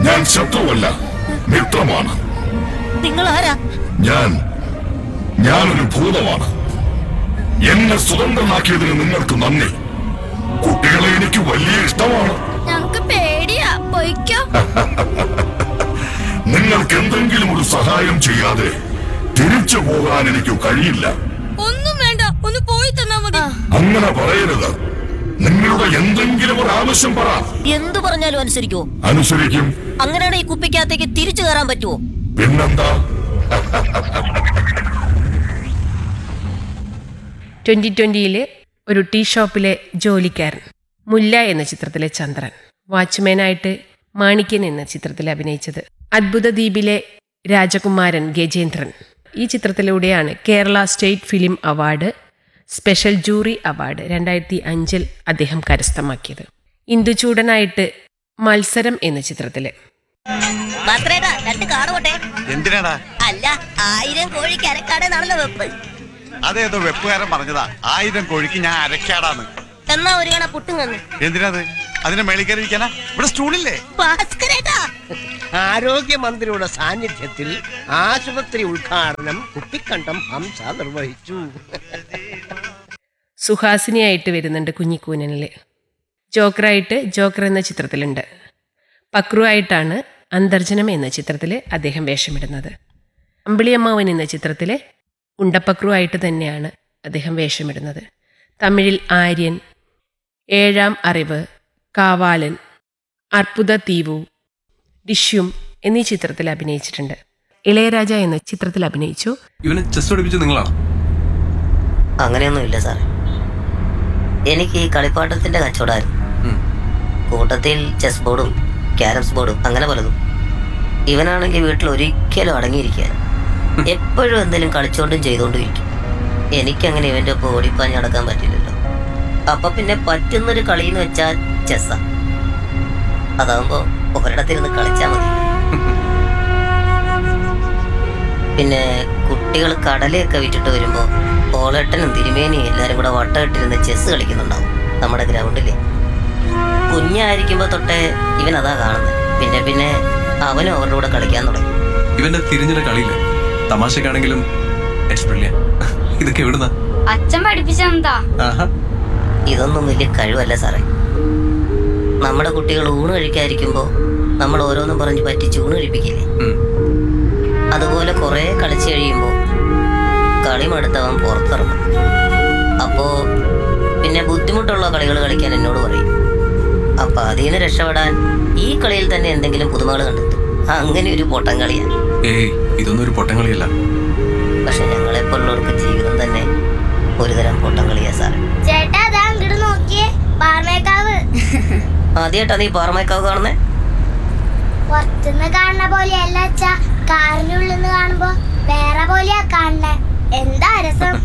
ഞാൻ ശത്രുവല്ല മിത്രമാണ് നിങ്ങൾ ആരാ ഞാൻ ഞാനൊരു ഭൂതമാണ് എന്നെ സ്വതന്ത്രനാക്കിയതിന് നിങ്ങൾക്ക് നന്ദി കുട്ടികളെ എനിക്ക് വലിയ ഇഷ്ടമാണ് ഞങ്ങക്ക് പേടിയാ പൊയ്ക്കോ നിങ്ങൾക്ക് എന്തെങ്കിലും ഒരു സഹായം ചെയ്യാതെ തിരിച്ചു പോകാൻ എനിക്ക് കഴിയില്ല ഒന്നും വേണ്ട ഒന്ന് പോയി തന്നാ മതി അങ്ങനെ പറയരുത് നിങ്ങളുടെ എന്തെങ്കിലും ഒരു ആവശ്യം പറ എന്തു പറഞ്ഞാലും അനുസരിക്കുവോ അനുസരിക്കും അങ്ങനെയാണ് ഈ കുപ്പിക്കകത്തേക്ക് തിരിച്ചു കയറാൻ പറ്റുമോ പിന്നെന്താ ട്വൻ്റി ട്വൻ്റിയിലെ ഒരു ടീ ഷോപ്പിലെ ജോലിക്കാരൻ മുല്ല എന്ന ചിത്രത്തിലെ ചന്ദ്രൻ വാച്ച്മാനായിട്ട് മാണിക്യൻ എന്ന ചിത്രത്തിൽ അഭിനയിച്ചത് അദ്ഭുത ദ്വീപിലെ രാജകുമാരൻ ഗജേന്ദ്രൻ ഈ ചിത്രത്തിലൂടെയാണ് Kerala state film award special jury award രണ്ടായിരത്തി അഞ്ചിൽ അദ്ദേഹം കരസ്ഥമാക്കിയത് ഇന്ദുചൂടനായിട്ട് മത്സരം എന്ന ചിത്രത്തില് മാത്രേതാ രണ്ട് കാട് പോട്ടെ എന്തിനാടാ അല്ല ആയിരം കോഴിക്ക് അരക്കാടെന്നാണല്ലോ വെപ്പ് അതേതോ വെപ്പുകാരൻ പറഞ്ഞതാ ആയിരം കോഴിക്ക് ഞാൻ അരക്കാടാന്ന് എന്നാ ഒരു കണ പുട്ടും കന്ന് എന്തിനാത് അതിന്റെ മേളിൽ കയറി ഇരിക്കാനാ ഇവിടെ സ്റ്റൂളില്ലേ ഭാസ്കരേട്ടാ ആരോഗ്യമന്ത്രിയുടെ സാന്നിധ്യത്തിൽ ആശുപത്രി ഉദ്ഘാടനം കുപ്പിക്കണ്ടം ഹംസ നിർവഹിച്ചു സുഹാസിനിയായിട്ട് വരുന്നുണ്ട് കുഞ്ഞിക്കൂനനിൽ ജോക്കറായിട്ട് ജോക്കർ എന്ന ചിത്രത്തിലുണ്ട് പക്രു ആയിട്ടാണ് അന്തർജനം എന്ന ചിത്രത്തിൽ അദ്ദേഹം വേഷമിടുന്നത് അമ്പിളിയമ്മാവൻ എന്ന ചിത്രത്തിൽ ഉണ്ടപ്പക്രു ആയിട്ട് തന്നെയാണ് അദ്ദേഹം വേഷമിടുന്നത് തമിഴിൽ ആര്യൻ ഏഴാം അറിവ് കാവാലൻ അർപ്പുത തീവു ഡിഷ്യും എന്നീ ചിത്രത്തിൽ അഭിനയിച്ചിട്ടുണ്ട് ഇളയരാജ എന്ന ചിത്രത്തിൽ അഭിനയിച്ചു ഇവനെ ചെസ് പഠിപ്പിച്ച നിങ്ങളാണ് അങ്ങനെയൊന്നുമില്ല സാറേ എനിക്ക് ഈ കളിപ്പാട്ടത്തിന്റെ കച്ചവടമായിരുന്നു കൂട്ടത്തിൽ ചെസ് ബോർഡും ക്യാരംസ് ബോർഡും അങ്ങനെ പലതും ഇവനാണെങ്കിൽ വീട്ടിൽ ഒരിക്കലും അടങ്ങിയിരിക്കുക എപ്പോഴും എന്തെങ്കിലും കളിച്ചോണ്ടും ചെയ്തോണ്ടും ഇരിക്കും എനിക്കങ്ങനെ ഇവന്റെ ഒപ്പം ഓടിപ്പാഞ്ഞ് നടക്കാൻ പറ്റില്ലല്ലോ അപ്പൊ പിന്നെ പറ്റുന്നൊരു കളി എന്ന് വെച്ചാൽ ചെസ്സാ അതാവുമ്പോ ഒരിടത്തിരുന്ന് കളിച്ചാൽ മതി പിന്നെ കുട്ടികൾ കടലയൊക്കെ വിറ്റിട്ട് വരുമ്പോ ഓളേട്ടനും തിരുമേനിയും എല്ലാരും കൂടെ വട്ടമിട്ടിരുന്ന് ചെസ് കളിക്കുന്നുണ്ടാവും നമ്മുടെ ഗ്രൗണ്ടില് കുഞ്ഞായിരിക്കുമ്പോ തൊട്ടേ ഇവൻ അതാ കാണുന്നത് പിന്നെ പിന്നെ അവനും അവരുടെ കൂടെ കളിക്കാൻ തുടങ്ങി ഇവന്റെ തിരിഞ്ഞിട കളിയില്ലേ തമാശക്കാണെങ്കിലും ഇറ്റ്സ് ബ്രില്യൻ ഇതൊക്കെ എവിടുന്നാ അച്ഛൻ പഠിപ്പിച്ചെന്താ ആഹാ ഇതൊന്നും വലിയ കഴിവല്ല സാറേ നമ്മുടെ കുട്ടികൾ ഊണ് കഴിക്കാതിരിക്കുമ്പോ നമ്മൾ ഓരോന്നും പറഞ്ഞ് പറ്റിച്ച് ഊണ് കഴിപ്പിക്കില്ലേ ഉം. അതുപോലെ കുറെ കളിച്ചു കഴിയുമ്പോ കളി മടുത്തവൻ പുറത്തിറങ്ങും അപ്പോ പിന്നെ ബുദ്ധിമുട്ടുള്ള കളികൾ കളിക്കാൻ എന്നോട് പറയും അപ്പൊ അതിൽ നിന്ന് രക്ഷപ്പെടാൻ ഈ കളിയിൽ തന്നെ എന്തെങ്കിലും പുതുമകൾ കണ്ടെത്തും അങ്ങനെ ഒരു പൊട്ടം കളിയാണ് ഏയ് ഇതൊന്നും ഒരു പൊട്ടം കളിയല്ല പക്ഷെ ഞങ്ങളെപ്പോലുള്ളവർക്ക് ജീവിതം തന്നെ ഒരുതരം പൊട്ടം കളിയാ സാറേ ചേട്ടാ അതാ അങ്ങോട്ട് നോക്കിയേ പാർമേക്കാവ് ആദ്യമായിട്ടാ നീ പാറമേക്കാവ് കാണുന്നേ പുറത്തുനിന്ന് കാണുന്ന പോലെയല്ല അച്ഛാ കാറിനുള്ളിൽ നിന്ന് കാണുമ്പോ വേറെ പോലെയാ കാണണേ എന്താ രസം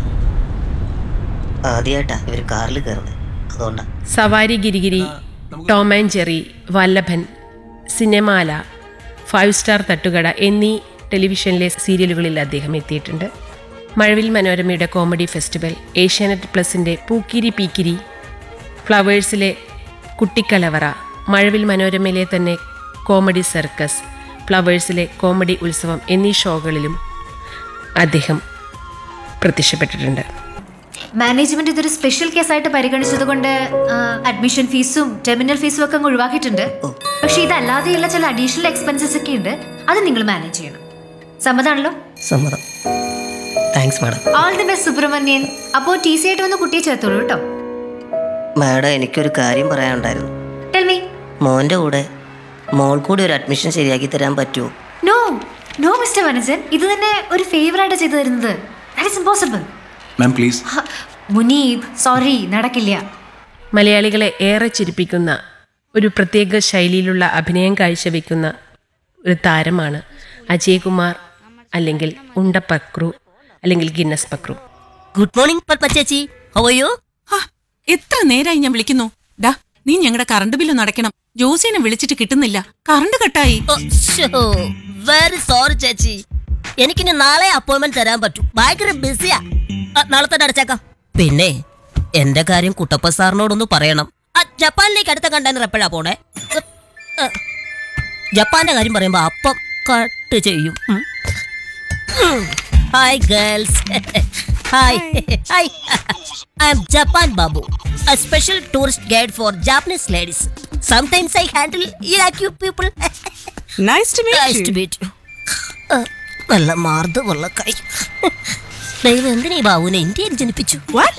ആദ്യമായിട്ടാ ഇവര് കാറിൽ കയറുന്നത് അതുകൊണ്ടാ സവാരി ഗിരിഗിരി Tom and Jerry Vallabhan Cinemala five star Thattukada എന്നീ ടെലിവിഷനിലെ സീരിയലുകളിൽ അദ്ദേഹം എത്തിയിട്ടുണ്ട് മഴവിൽ മനോരമയുടെ കോമഡി ഫെസ്റ്റിവൽ ഏഷ്യാനെറ്റ് പ്ലസിൻ്റെ പൂക്കിരി പീക്കിരി ഫ്ലവേഴ്സിലെ കുട്ടിക്കലവറ മഴവിൽ മനോരമയിലെ തന്നെ കോമഡി സർക്കസ് ഫ്ലവേഴ്സിലെ കോമഡി ഉത്സവം എന്നീ ഷോകളിലും അദ്ദേഹം പ്രത്യക്ഷപ്പെട്ടിട്ടുണ്ട് മാനേജ്മെന്റ് ഇതൊരു സ്പെഷ്യൽ കേസായിട്ട് പരിഗണിച്ചതുകൊണ്ട് ആ, അഡ്മിഷൻ ഫീസും ടെർമിനൽ ഫീസും ഒക്കെ അങ്ങ് ഒഴിവാക്കിയിട്ടുണ്ട് പക്ഷെ ഇതല്ലാതെയുള്ള ചില അഡീഷണൽ എക്സ്പെൻസസ് ഒക്കെ ഉണ്ട് അത് നിങ്ങൾ മാനേജ് ചെയ്യണം സമ്മതാണല്ലോ സമ്മതം thanks madam all the best Subramanian അപ്പോൾ ടി സി ആയിട്ട് വന്ന് കുട്ടിയെ ചേർത്തോളൂ കേട്ടോ മാഡം എനിക്കൊരു കാര്യം പറയാനുണ്ടായിരുന്നു ടെൽ മീ മോൻ്റെ കൂടെ മോൾ കൂടി ഒരു അഡ്മിഷൻ ശരിയാക്കി തരാൻ പറ്റുമോ നോ നോ മിസ്റ്റർ വനജൻ ഇത് തന്നെ ഒരു ഫേവറായിട്ട് ചെയ്തു തരുന്നത് that is impossible ma'am please Muneeb sorry നടക്കില്ല മലയാളികളെ ഏറെ ചിരിപ്പിക്കുന്ന ഒരു പ്രത്യേക ശൈലിയിലുള്ള അഭിനയം കാഴ്ചവെക്കുന്ന ഒരു താരമാണ് അജയകുമാർ അല്ലെങ്കിൽ ഉണ്ടപ്പക്രു അല്ലെങ്കിൽ Guinness Pakru good morning Padma ചേച്ചി ഹവയോ ഹാ, എത്ര നേരായി ഞാൻ വിളിക്കുന്നു ഡാ നീ ഞങ്ങളുടെ കറണ്ട് ബില്ല് അടയ്ക്കണം ജോസിനെ വിളിച്ചിട്ട് കിട്ടുന്നില്ല കറണ്ട് കട്ടായി വെരി സോറി ചേച്ചി എനിക്കിനി നാളെ അപ്പോയിന്റ്മെന്റ് തരാൻ പറ്റും ഭയങ്കര ബിസിയാ ആ, നാളെ തന്നെ അടച്ചേക്കാം പിന്നെ എന്റെ കാര്യം കുട്ടപ്പ സാറിനോടൊന്ന് പറയണം ആ, ജപ്പാനിലേക്ക് അടുത്ത കണ്ടെയ്നർ എപ്പോഴാ പോണേ ജപ്പാന്റെ കാര്യം പറയുമ്പോ അപ്പം കട്ട് ചെയ്യും hi girls hi hi I'm Japan Babu a special tourist guide for Japanese ladies. Sometimes I handle Iraqi people. Nice to nice to meet you. Uh, നല്ല മാർദ്ദ ഉള്ള കൈ ദൈവം എന്തിനാ ഈ ബാബുവിനെ ഇന്ത്യയിൽ ജനിപ്പിച്ചു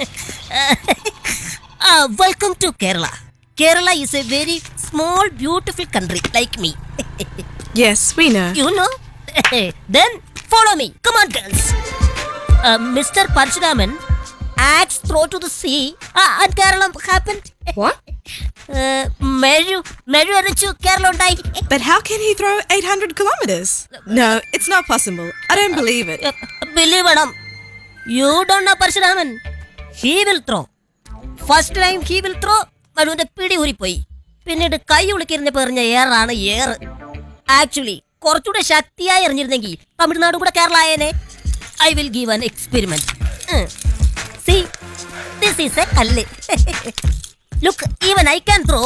welcome to Kerala Kerala is a very small beautiful country like me yes we know You know? then follow me. Come on, girls. Uh, Mr. Parshudaman axe throw to the sea uh, and Kerala happened. What? Uh, മെഴു മെഴു അരച്ചു കേരളം ഉണ്ടായി But how can he throw 800 kilometers? No, it's not possible. I don't believe it. Believe വേണം you don't know Parasuraman he will throw first time he will throw മനുവിന്റെ പിടി ഊരിപ്പോയി പിന്നീട് കൈ ഉളുക്കിരുന്നപ്പോ എറിഞ്ഞ ഏറാണ് ഏറ് ആക്ച്വലി കുറച്ചുകൂടെ ശക്തിയായി എറിഞ്ഞിരുന്നെങ്കിൽ തമിഴ്നാട് കൂടെ കേരള ആയേനെ I will give an experiment see this is a കല്ല് look even I can throw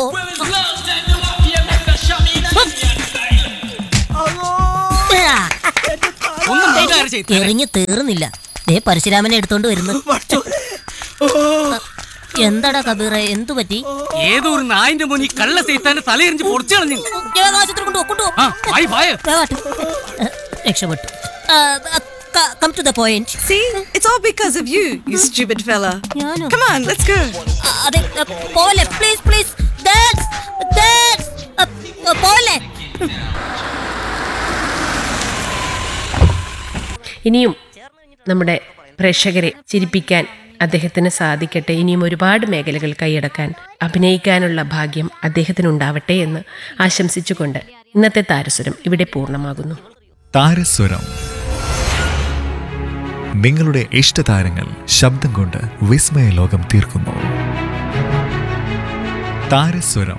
എറിഞ്ഞ് തീർന്നില്ല ദേ പരശുരാമനെ എടുത്തോണ്ട് വരുന്നു എന്താടാ കബീറെ എന്തു പറ്റി ഏതോ ഒരു നായിന്റെ മുന്നിൽ കള്ള സൈത്താന്റെ തലയെറിഞ്ഞ് പൊടിച്ചു കളഞ്ഞു ദേവാലയത്തിൽ കൊണ്ടുപോ, കൊണ്ടുപോ. ആ, ആയി, വായ. ദേവാട്ട്. ഏ, രക്ഷപ്പെട്ടു come to the point See, it's all because of you, you stupid fella. ഞാനോ Come on, let's go. അതെ ഏ, പോലെ പ്ലീസ് പ്ലീസ് പോലെ ഇനിയും നമ്മുടെ പ്രേക്ഷകരെ ചിരിപ്പിക്കാൻ അദ്ദേഹത്തിന് സാധിക്കട്ടെ ഇനിയും ഒരുപാട് മേഖലകൾ കൈയടക്കാൻ അഭിനയിക്കാനുള്ള ഭാഗ്യം അദ്ദേഹത്തിനുണ്ടാവട്ടെ എന്ന് ആശംസിച്ചുകൊണ്ട് ഇന്നത്തെ താരസ്വരം ഇവിടെ പൂർണ്ണമാകുന്നു താരസ്വരം നിങ്ങളുടെ ഇഷ്ടതാരങ്ങൾ ശബ്ദം കൊണ്ട് വിസ്മയ ലോകം തീർക്കുന്നു താരസ്വരം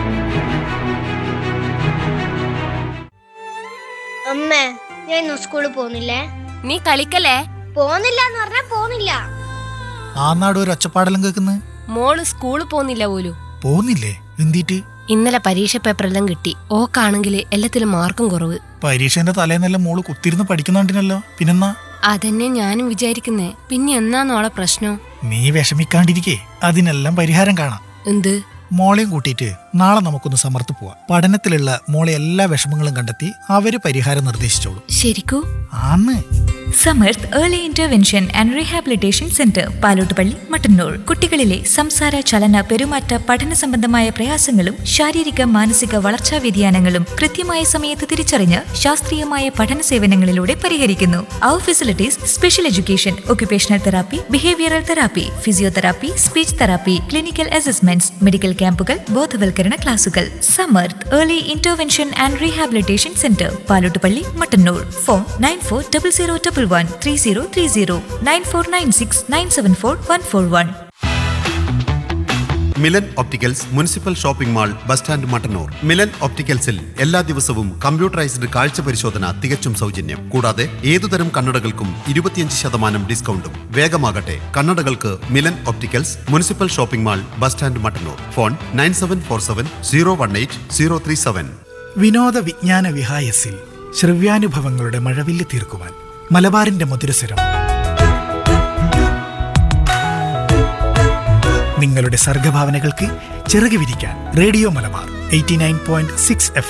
അമ്മേ ഞാൻ ഇന്ന് സ്കൂളിൽ പോകുന്നില്ലേ നീ കളിക്കല്ലേ പോകുന്നില്ല എന്ന് പറഞ്ഞാ പോകുന്നില്ല ആ നാട് ഒരു ഒച്ചപ്പാടെല്ലാം കേൾക്കുന്നത് മോള് സ്കൂളിൽ പോകുന്നില്ല പോലും പോകുന്നില്ലേ എന്തിട്ട് ഇന്നലെ പരീക്ഷ പേപ്പറെല്ലാം കിട്ടി ഓക്കാണെങ്കിൽ എല്ലാത്തിലും മാർക്കും കുറവ് പരീക്ഷേന്റെ തലേന്നെല്ലാം മോള് കുത്തിരുന്ന് പഠിക്കുന്നുണ്ടിനല്ലോ പിന്നെന്നാ അതന്നെ ഞാനും വിചാരിക്കുന്നേ പിന്നെ എന്നാന്നോളെ പ്രശ്നം നീ വിഷമിക്കാണ്ടിരിക്കേ അതിനെല്ലാം പരിഹാരം കാണാം എന്ത് മോളെയും കൂട്ടിയിട്ട് നാളെ നമുക്കൊന്ന് സമർത്ത് പോവാം പഠനത്തിലുള്ള മോളെ എല്ലാ വിഷമങ്ങളും കണ്ടെത്തി അവര് പരിഹാരം നിർദ്ദേശിച്ചോളൂ ശരിക്കൂ ആന്ന് Samarth early intervention and rehabilitation centre Palottupalli Mattannur കുട്ടികളിലെ സംസാര ചലന പെരുമാറ്റ പഠന സംബന്ധമായ പ്രയാസങ്ങളും ശാരീരിക മാനസിക വളർച്ചാ വ്യതിയാനങ്ങളും കൃത്യമായ സമയത്ത് തിരിച്ചറിഞ്ഞ് ശാസ്ത്രീയമായ പഠന സേവനങ്ങളിലൂടെ പരിഹരിക്കുന്നു അവർ facilities special education occupational therapy behavioural therapy physiotherapy speech therapy clinical assessments medical ക്യാമ്പുകൾ ബോധവൽക്കരണ ക്ലാസുകൾ Samarth early intervention and rehabilitation centre Palottupalli Mattannur phone nine four double zero double one three zero three zero nine four nine six nine seven four one four one Milan opticals municipal shopping mall bus stand Mattannur മിലൻ ഒപ്റ്റിക്കൽസിൽ എല്ലാ ദിവസവും computerised കാഴ്ച പരിശോധന തികച്ചും സൗജന്യം കൂടാതെ ഏതുതരം കണ്ണടകൾക്കും ഇരുപത്തിയഞ്ച് ശതമാനം ഡിസ്കൗണ്ടും വേഗമാകട്ടെ കണ്ണടകൾക്ക് Milan opticals municipal shopping mall bus stand Mattannur phone nine seven four seven zero one eight zero three seven വിനോദ വിജ്ഞാന വിഹായസിൽ ശ്രവ്യാനുഭവങ്ങളുടെ മഴവില്ല് തീർക്കുവാൻ മലബാറിന്റെ മധുരസ്വരം നിങ്ങളുടെ സർഗഭാവനകൾക്ക് ചിറക് വിരിക്കാൻ radio Malabar eighty nine point six F